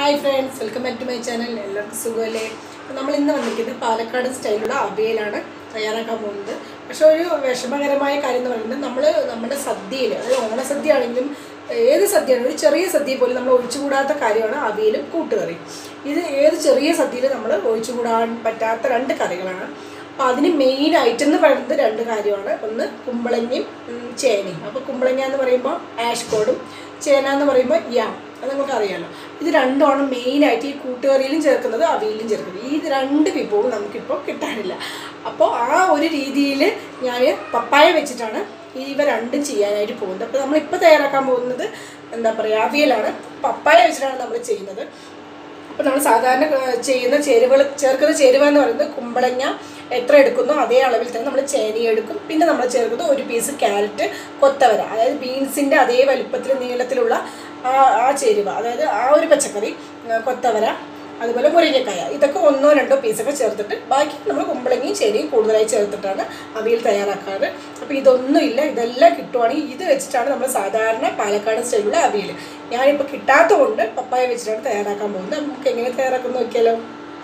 hi friends welcome back to my channel എല്ലാവർക്കും സുഖമല്ലേ അപ്പോൾ നമ്മൾ ഇന്ന് വന്നിരിക്കുന്നത് പാലക്കാട് സ്റ്റൈലുള്ള അവിയലാണ് തയ്യാറാക്കാൻ പോകുന്നത് പക്ഷേ ഒരു വിഷമകരമായ കാര്യം എന്ന് പറയുന്നത് നമ്മൾ നമ്മുടെ സദ്യയിൽ അതായത് ഓണസദ്യ ആണെങ്കിലും ഏത് സദ്യയാണ് ഒരു ചെറിയ സദ്യ പോലും നമ്മൾ ഒഴിച്ചുകൂടാത്ത കാര്യമാണ് അവിയലും കൂട്ടുകറി ഇത് ഏത് ചെറിയ സദ്യയിൽ നമ്മൾ ഒഴിച്ചുകൂടാൻ പറ്റാത്ത രണ്ട് കറികളാണ് അപ്പോൾ അതിന് മെയിൻ ഐറ്റം എന്ന് പറയുന്നത് രണ്ട് കാര്യമാണ് ഒന്ന് കുമ്പളങ്ങയും ഉം, ചേനയും അപ്പോൾ കുമ്പളങ്ങ എന്ന് പറയുമ്പോൾ ആഷ് കോഡും ചേന എന്ന് പറയുമ്പോൾ യാം അത് നിങ്ങൾക്ക് അറിയാമല്ലോ ഇത് രണ്ടുമാണ് മെയിനായിട്ട് ഈ കൂട്ടുകറിയിലും ചേർക്കുന്നത് അവിയലിലും ചേർക്കുന്നത് ഈ രണ്ട് വിഭവവും നമുക്കിപ്പോൾ കിട്ടാനില്ല അപ്പോൾ ആ ഒരു രീതിയിൽ ഞാൻ പപ്പായ വെച്ചിട്ടാണ് ഇവ രണ്ടും ചെയ്യാനായിട്ട് പോകുന്നത് അപ്പോൾ നമ്മളിപ്പോൾ തയ്യാറാക്കാൻ പോകുന്നത് എന്താ പറയുക അവിയലാണ് പപ്പായ വെച്ചിട്ടാണ് നമ്മൾ ചെയ്യുന്നത് അപ്പോൾ നമ്മൾ സാധാരണ ഏഹ്, ചെയ്യുന്ന ചേരുവകൾ ചേർക്കുന്ന ചേരുവ എന്ന് പറയുന്നത് കുമ്പളങ്ങ എത്ര എടുക്കുന്നോ അതേ അളവിൽ തന്നെ നമ്മൾ ചേന എടുക്കും പിന്നെ നമ്മൾ ചേർക്കുന്നത് ഒരു പീസ് ക്യാരറ്റ് കൊത്തവര അതായത് ബീൻസിൻ്റെ അതേ വലിപ്പത്തിൽ നീളത്തിലുള്ള ആ ആ ചേരുവ അതായത് ആ ഒരു പച്ചക്കറി ഏഹ്, കൊത്തവര അതുപോലെ മുരിങ്ങക്കായ ഇതൊക്കെ ഒന്നോ രണ്ടോ പീസൊക്കെ ചേർത്തിട്ട് ബാക്കി നമ്മൾ കുമ്പളങ്ങയും ചേനയും കൂടുതലായി ചേർത്തിട്ടാണ് അവിയൽ തയ്യാറാക്കാറ് അപ്പോൾ ഇതൊന്നും ഇല്ല ഇതെല്ലാം കിട്ടുവാണെങ്കിൽ ഇത് വെച്ചിട്ടാണ് നമ്മൾ സാധാരണ പാലക്കാട് സ്റ്റൈലുള്ള അവിയൽ ഞാനിപ്പോൾ കിട്ടാത്ത കൊണ്ട് പപ്പായ വെച്ചിട്ടാണ് തയ്യാറാക്കാൻ പോകുന്നത് നമുക്ക് എങ്ങനെ തയ്യാറാക്കുന്നു നോക്കിയാലോ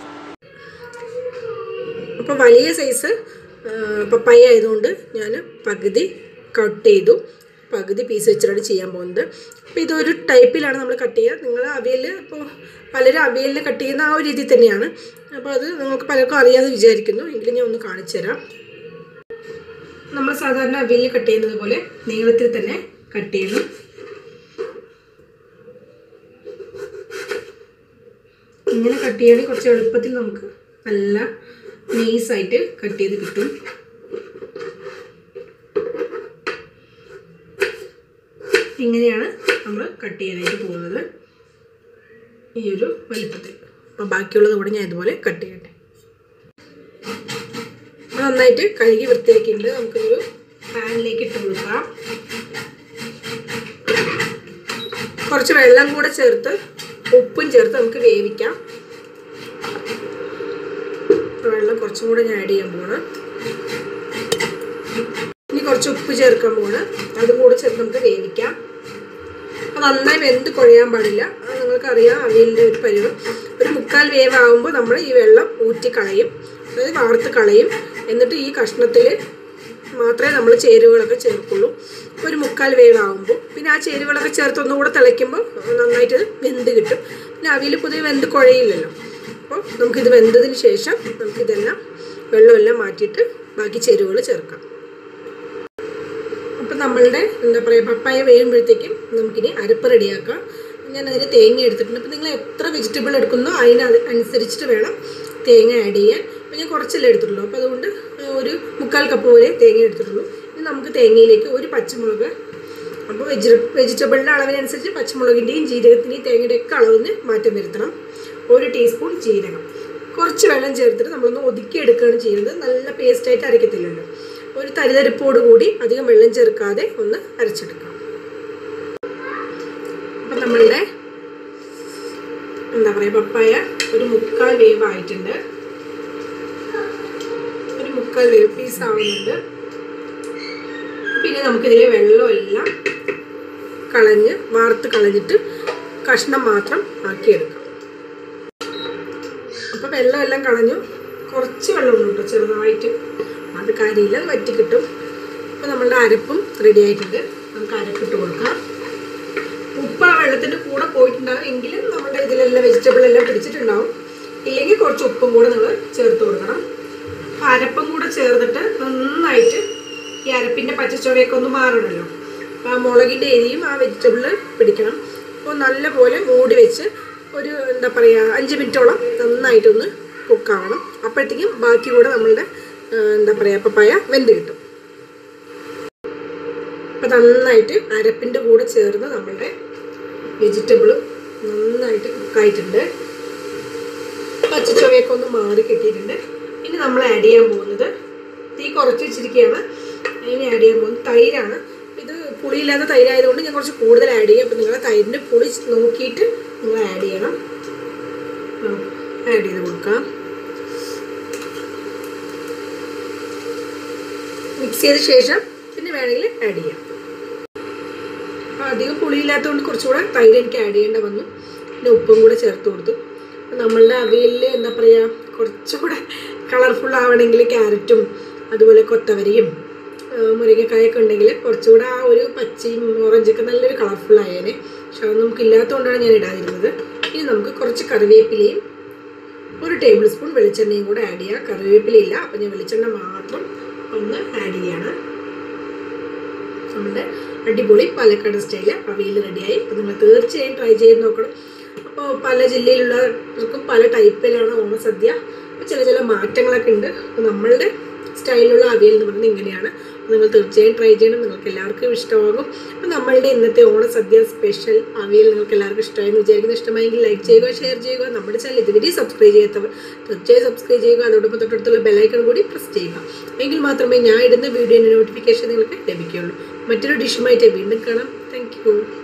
അപ്പോൾ വലിയ സൈസ് പപ്പായ ആയതുകൊണ്ട് ഞാൻ പകുതി കട്ട് ചെയ്തു പകുതി പീസ് വെച്ചിട്ടാണ് ചെയ്യാൻ പോകുന്നത് അപ്പോൾ ഇതൊരു ടൈപ്പിലാണ് നമ്മൾ കട്ട് ചെയ്യുക നിങ്ങൾ അവിയൽ ഇപ്പോൾ പലരും അവിയലിൽ കട്ട് ചെയ്യുന്ന ആ ഒരു രീതി തന്നെയാണ് അപ്പോൾ അത് നിങ്ങൾക്ക് പലർക്കും അറിയാമെന്ന് വിചാരിക്കുന്നു എങ്കിലും ഞാൻ ഒന്ന് കാണിച്ചു തരാം നമ്മൾ സാധാരണ അവിയലിൽ കട്ട് ചെയ്യുന്നത് പോലെ നീളത്തിൽ തന്നെ കട്ട് ചെയ്യണം ഇങ്ങനെ കട്ട് ചെയ്യുകയാണെങ്കിൽ കുറച്ച് എളുപ്പത്തിൽ നമുക്ക് നല്ല നൈസായിട്ട് കട്ട് ചെയ്ത് കിട്ടും ഇങ്ങനെയാണ് നമ്മൾ കട്ട് ചെയ്യാനായിട്ട് പോകുന്നത് ഈ ഒരു വലിപ്പത്തിൽ അപ്പോൾ ബാക്കിയുള്ളത് കൂടെ ഞാൻ ഇതുപോലെ കട്ട് ചെയ്യട്ടെ അപ്പോൾ നന്നായിട്ട് കഴുകി വൃത്തിയാക്കിയിട്ടുണ്ട് നമുക്കൊരു പാനിലേക്ക് ഇട്ട് കൊടുക്കാം കുറച്ച് വെള്ളം കൂടെ ചേർത്ത് ഉപ്പും ചേർത്ത് നമുക്ക് വേവിക്കാം അപ്പോൾ വെള്ളം കുറച്ചും കൂടെ ഞാൻ ആഡ് ചെയ്യാൻ പോണ് ഇനി കുറച്ച് ഉപ്പ് ചേർക്കാൻ പോണ് അതും കൂടെ ചേർത്ത് നമുക്ക് വേവിക്കാം അപ്പോൾ നന്നായി വെന്ത് കുഴയാൻ പാടില്ല അത് നിങ്ങൾക്കറിയാം അവിയലിൻ്റെ ഒരു പരിവ് ഒരു മുക്കാൽ വേവാകുമ്പോൾ നമ്മൾ ഈ വെള്ളം ഊറ്റി കളയും അതായത് വാർത്ത് കളയും എന്നിട്ട് ഈ കഷ്ണത്തിൽ മാത്രമേ നമ്മൾ ചേരുവകളൊക്കെ ചേർക്കുള്ളൂ ഒരു മുക്കാൽ വേവാകുമ്പോൾ പിന്നെ ആ ചേരുവകളൊക്കെ ചേർത്ത് ഒന്നുകൂടെ തിളയ്ക്കുമ്പോൾ നന്നായിട്ട് വെന്ത് കിട്ടും പിന്നെ അവിയൽ പൊതുവെ വെന്ത് കുഴയില്ലല്ലോ അപ്പോൾ നമുക്കിത് വെന്തതിന് ശേഷം നമുക്കിതെല്ലാം വെള്ളമെല്ലാം മാറ്റിയിട്ട് ബാക്കി ചേരുവകൾ ചേർക്കാം അപ്പം നമ്മളുടെ എന്താ പറയുക പപ്പായ വേകുമ്പോഴത്തേക്കും നമുക്കിനി അരപ്പ് റെഡിയാക്കാം ഞാൻ അതിന് തേങ്ങ എടുത്തിട്ടുണ്ട് അപ്പം നിങ്ങൾ എത്ര വെജിറ്റബിൾ എടുക്കുന്നോ അതിന് അത് അനുസരിച്ചിട്ട് വേണം തേങ്ങ ആഡ് ചെയ്യാൻ അപ്പം ഞാൻ കുറച്ചല്ലേ എടുത്തിട്ടുള്ളൂ അപ്പോൾ അതുകൊണ്ട് ഒരു മുക്കാൽ കപ്പ് പോലെ തേങ്ങ എടുത്തിട്ടുള്ളൂ ഇനി നമുക്ക് തേങ്ങയിലേക്ക് ഒരു പച്ചമുളക് അപ്പോൾ വെജി വെജിറ്റബിളിൻ്റെ അളവിനനുസരിച്ച് പച്ചമുളകിൻ്റെയും ജീരകത്തിൻ്റെയും തേങ്ങയുടെയും ഒക്കെ അളവിന് മാറ്റം വരുത്തണം ഒരു ടീസ്പൂൺ ജീരകം കുറച്ച് വെള്ളം ചേർത്തിട്ട് നമ്മളൊന്ന് ഒതുക്കി എടുക്കുകയാണ് ചെയ്യുന്നത് നല്ല പേസ്റ്റായിട്ട് അരയ്ക്കത്തില്ലല്ലോ ഒരു തരിതരിപ്പോട് കൂടി അധികം വെള്ളം ചേർക്കാതെ ഒന്ന് അരച്ചെടുക്കാം അപ്പം നമ്മളുടെ എന്താ പറയുക പപ്പായ ഒരു മുക്കാൽ വേവ് ആയിട്ടുണ്ട് ഒരു മുക്കാൽ വേവ് പീസ് ആവുന്നുണ്ട് പിന്നെ നമുക്കിതിലെ വെള്ളമെല്ലാം കളഞ്ഞ് വാർത്ത് കളഞ്ഞിട്ട് കഷ്ണം മാത്രം ആക്കിയെടുക്കാം അപ്പോൾ വെള്ളമെല്ലാം കളഞ്ഞു കുറച്ച് വെള്ളമുള്ളൂ കേട്ടോ ചെറുതായിട്ട് അത് കാര്യമില്ല അത് വറ്റി കിട്ടും അപ്പോൾ നമ്മളുടെ അരപ്പും റെഡി ആയിട്ടുണ്ട് നമുക്ക് അരപ്പിട്ട് കൊടുക്കാം ഉപ്പ് ആ വെള്ളത്തിൻ്റെ കൂടെ പോയിട്ടുണ്ടാകും എങ്കിലും നമ്മുടെ ഇതിലെല്ലാം വെജിറ്റബിൾ എല്ലാം പിടിച്ചിട്ടുണ്ടാവും ഇല്ലെങ്കിൽ കുറച്ച് ഉപ്പും കൂടെ നിങ്ങൾ ചേർത്ത് കൊടുക്കണം അപ്പോൾ അരപ്പും കൂടെ ചേർത്തിട്ട് നന്നായിട്ട് ഈ അരപ്പിൻ്റെ പച്ചച്ചുവയൊക്കെ ഒന്ന് മാറണമല്ലോ അപ്പോൾ ആ മുളകിൻ്റെ എരിയും ആ വെജിറ്റബിൾ പിടിക്കണം അപ്പോൾ നല്ലപോലെ മൂടി വെച്ച് ഒരു എന്താ പറയുക അഞ്ച് മിനിറ്റോളം നന്നായിട്ടൊന്ന് കുക്കാവണം അപ്പോഴത്തേക്കും ബാക്കി കൂടെ നമ്മളുടെ ആ, എന്താ പറയുക പപ്പായ വെന്ത് കിട്ടും അപ്പം നന്നായിട്ട് അരപ്പിൻ്റെ കൂടെ ചേർന്ന് നമ്മളുടെ വെജിറ്റബിളും നന്നായിട്ട് കുക്കായിട്ടുണ്ട് പച്ചച്ചുവയൊക്കെ ഒന്ന് മാറി കിട്ടിയിട്ടുണ്ട് ഇനി നമ്മൾ ആഡ് ചെയ്യാൻ പോകുന്നത് തീ കുറച്ച് വെച്ചിരിക്കുകയാണ് ഇനി ആഡ് ചെയ്യാൻ പോകുന്നത് തൈരാണ് ഇത് പുളിയില്ലാത്ത തൈരായതുകൊണ്ട് ഞാൻ കുറച്ച് കൂടുതൽ ആഡ് ചെയ്യും അപ്പോൾ നിങ്ങളെ തൈരിൻ്റെ പുളി നോക്കിയിട്ട് നിങ്ങൾ ആഡ് ചെയ്യണം ആഡ് ചെയ്ത് കൊടുക്കാം മിക്സ് ചെയ്ത ശേഷം പിന്നെ വേണമെങ്കിൽ ആഡ് ചെയ്യാം അപ്പോൾ അധികം പുളിയില്ലാത്തതുകൊണ്ട് കുറച്ചുകൂടെ തൈര് എനിക്ക് ആഡ് ചെയ്യേണ്ട വന്നു പിന്നെ ഉപ്പും കൂടെ ചേർത്ത് കൊടുത്തു അപ്പോൾ നമ്മളുടെ അവിയലിൽ എന്താ പറയുക കുറച്ചുകൂടെ കളർഫുൾ ആവണമെങ്കിൽ ക്യാരറ്റും അതുപോലെ കൊത്തവരിയും ആ, മുരിങ്ങക്കായൊക്കെ ഉണ്ടെങ്കിൽ കുറച്ചുകൂടെ ആ ഒരു പച്ചയും ഓറഞ്ചൊക്കെ നല്ലൊരു കളർഫുൾ ആയേനെ പക്ഷെ അത് നമുക്ക് ഇല്ലാത്തതുകൊണ്ടാണ് ഞാൻ ഇടാതിരുന്നത് ഇനി നമുക്ക് കുറച്ച് കറിവേപ്പിലയും ഒരു ടേബിൾ സ്പൂൺ വെളിച്ചെണ്ണയും കൂടെ ആഡ് ചെയ്യുക കറിവേപ്പിലയില്ല അപ്പം ഞാൻ വെളിച്ചെണ്ണ മാത്രം ഒന്ന് ആഡ് ചെയ്യാണ് നമ്മുടെ അടിപൊളി പാലക്കാട് സ്റ്റൈല് അവിയൽ റെഡിയായി അപ്പോൾ നിങ്ങൾ തീർച്ചയായും ട്രൈ ചെയ്ത് നോക്കണം അപ്പോൾ പല ജില്ലയിലുള്ളവർക്കും പല ടൈപ്പിലാണ് ഓണസദ്യ അപ്പോൾ ചില ചില മാറ്റങ്ങളൊക്കെ ഉണ്ട് അപ്പോൾ നമ്മളുടെ സ്റ്റൈലിലുള്ള അവിയൽ എന്ന് പറയുന്നത് ഇങ്ങനെയാണ് അപ്പോൾ നിങ്ങൾ തീർച്ചയായും ട്രൈ ചെയ്യണം നിങ്ങൾക്ക് എല്ലാവർക്കും ഇഷ്ടമാകും അപ്പോൾ നമ്മളുടെ ഇന്നത്തെ ഓണസദ്യ സ്പെഷ്യൽ അവിയൽ നിങ്ങൾക്ക് എല്ലാവർക്കും ഇഷ്ടമായി എന്ന് വിചാരിക്കുന്നു ഇഷ്ടമായെങ്കിൽ ലൈക്ക് ചെയ്യുക ഷെയർ ചെയ്യുക നമ്മുടെ ചാനൽ ഇതുവരെ സബ്സ്ക്രൈബ് ചെയ്യാത്തവർ തീർച്ചയായും സബ്സ്ക്രൈബ് ചെയ്യുക അതോടൊപ്പം തൊട്ടടുത്തുള്ള ബെല്ലൈക്കൺ കൂടി പ്രസ് ചെയ്യുക എങ്കിൽ മാത്രമേ ഞാൻ ഇടുന്ന വീഡിയോൻ്റെ നോട്ടിഫിക്കേഷൻ നിങ്ങൾക്ക് ലഭിക്കുകയുള്ളൂ മറ്റൊരു ഡിഷുമായിട്ട് വീണ്ടും കാണാം താങ്ക്